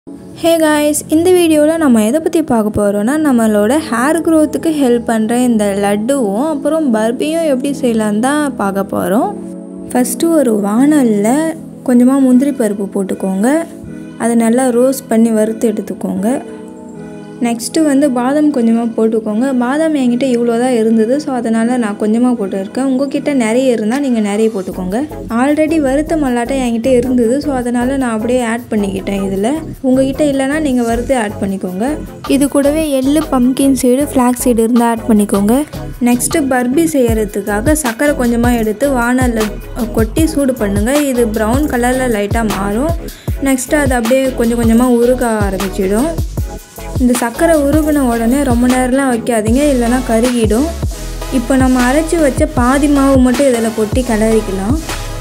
hey guys இந்த வீடியோவில் நம்ம எதை பற்றி பார்க்க போகிறோன்னா நம்மளோட ஹேர் க்ரோத்துக்கு ஹெல்ப் பண்ணுற இந்த லட்டுவும் அப்புறம் பர்பியும் எப்படி செய்யலான்னு தான் பார்க்க போகிறோம் ஃபஸ்ட்டு ஒரு வானலில் கொஞ்சமாக முந்திரி பருப்பு போட்டுக்கோங்க அதை நல்லா ரோஸ்ட் பண்ணி வறுத்து எடுத்துக்கோங்க நெக்ஸ்ட்டு வந்து பாதாம் கொஞ்சமாக போட்டுக்கோங்க பாதாம் என்கிட்ட இவ்வளோ தான் இருந்தது ஸோ அதனால் நான் கொஞ்சமாக போட்டுருக்கேன் உங்ககிட்ட நிறைய இருந்தால் நீங்கள் நிறைய போட்டுக்கோங்க ஆல்ரெடி வறுத்த மல்லாட்டை என்கிட்ட இருந்தது ஸோ அதனால் நான் அப்படியே ஆட் பண்ணிக்கிட்டேன் இதில் உங்ககிட்ட இல்லைன்னா நீங்கள் வறுத்து ஆட் பண்ணிக்கோங்க இது கூடவே எள்ளு பம்கின் சீடு ஃப்ளாக் சீடு இருந்தால் ஆட் பண்ணிக்கோங்க நெக்ஸ்ட்டு பர்பி செய்கிறதுக்காக சர்க்கரை கொஞ்சமாக எடுத்து வானலில் கொட்டி சூடு பண்ணுங்கள் இது ப்ரௌன் கலரில் லைட்டாக மாறும் நெக்ஸ்ட்டு அது அப்படியே கொஞ்சம் கொஞ்சமாக உருக ஆரம்பிச்சிடும் இந்த சர்க்கரை உருகின உடனே ரொம்ப நேரம்லாம் வைக்காதீங்க இல்லைன்னா கருகிடும் இப்போ நம்ம அரைச்சி வச்ச பாதி மாவு மட்டும் இதில் கொட்டி கிளறிக்கலாம்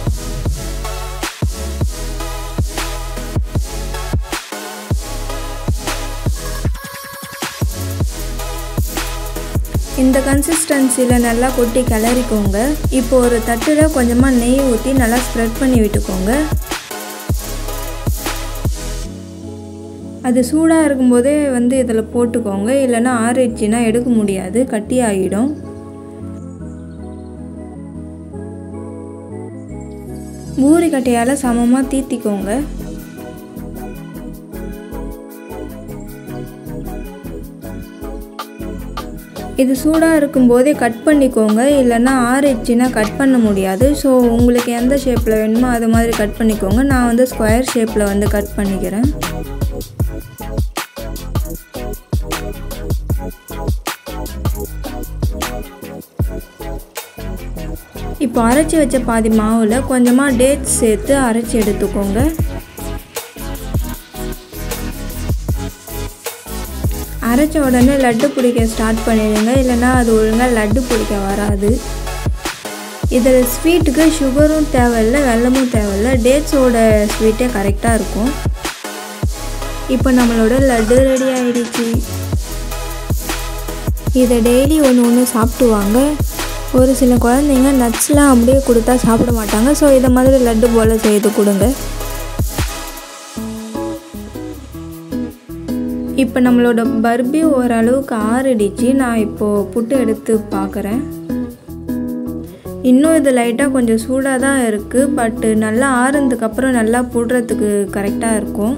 இந்த கன்சிஸ்டன்சியில் நல்லா கொட்டி கிளறிக்கோங்க இப்போ ஒரு தட்டில் கொஞ்சமாக நெய் ஊற்றி நல்லா ஸ்ப்ரெட் பண்ணி விட்டுக்கோங்க அது சூடாக இருக்கும்போதே வந்து இதில் போட்டுக்கோங்க இல்லைன்னா ஆறிடுச்சின்னா எடுக்க முடியாது கட்டி ஆகிடும் பூரி கட்டையால் சமமாக தீத்திக்கோங்க இது சூடாக இருக்கும்போதே கட் பண்ணிக்கோங்க இல்லைன்னா ஆறிடுச்சின்னா கட் பண்ண முடியாது ஸோ உங்களுக்கு எந்த ஷேப்பில் வேணுமோ அது மாதிரி கட் பண்ணிக்கோங்க நான் வந்து ஸ்கொயர் ஷேப்பில் வந்து கட் பண்ணிக்கிறேன் இப்போ அரைச்சி வச்ச பாதி மாவில் கொஞ்சமாக டேட்ஸ் சேர்த்து அரைச்சி எடுத்துக்கோங்க அரைச்ச உடனே லட்டு பிடிக்க ஸ்டார்ட் பண்ணிடுங்க இல்லைன்னா அது ஒழுங்காக லட்டு பிடிக்க வராது இதில் ஸ்வீட்டுக்கு சுகரும் தேவையில்லை வெல்லமும் தேவையில்லை டேட்ஸோட ஸ்வீட்டே கரெக்டாக இருக்கும் இப்போ நம்மளோட லட்டு ரெடி ஆகிடுச்சு இதை டெய்லி ஒன்று ஒன்று சாப்பிடுவாங்க ஒரு சில குழந்தைங்க நட்ஸ்லாம் அப்படியே கொடுத்தா சாப்பிட மாட்டாங்க ஸோ இதை மாதிரி லட்டு போல் செய்து கொடுங்க இப்போ நம்மளோட பர்பி ஓரளவுக்கு ஆறிடுச்சு நான் இப்போது புட்டு எடுத்து பார்க்குறேன் இன்னும் இது லைட்டாக கொஞ்சம் சூடாக தான் இருக்குது பட்டு நல்லா ஆறுனதுக்கப்புறம் நல்லா புடுறதுக்கு கரெக்டாக இருக்கும்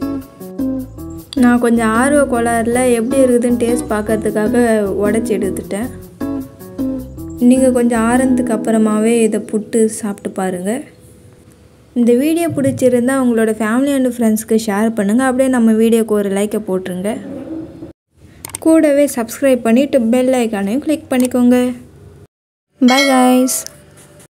நான் கொஞ்சம் ஆர்வ கோளாறில் எப்படி இருக்குதுன்னு டேஸ்ட் பார்க்கறதுக்காக உடச்சி எடுத்துட்டேன் நீங்கள் கொஞ்சம் ஆறுனதுக்கு அப்புறமாவே இதை புட்டு சாப்பிட்டு பாருங்கள் இந்த வீடியோ பிடிச்சிருந்தா உங்களோட ஃபேமிலி அண்ட் ஃப்ரெண்ட்ஸ்க்கு ஷேர் பண்ணுங்கள் அப்படியே நம்ம வீடியோக்கு ஒரு லைக்கை போட்டுருங்க கூடவே சப்ஸ்கிரைப் பண்ணிவிட்டு பெல் ஐக்கானையும் கிளிக் பண்ணிக்கோங்க பை காய்ஸ்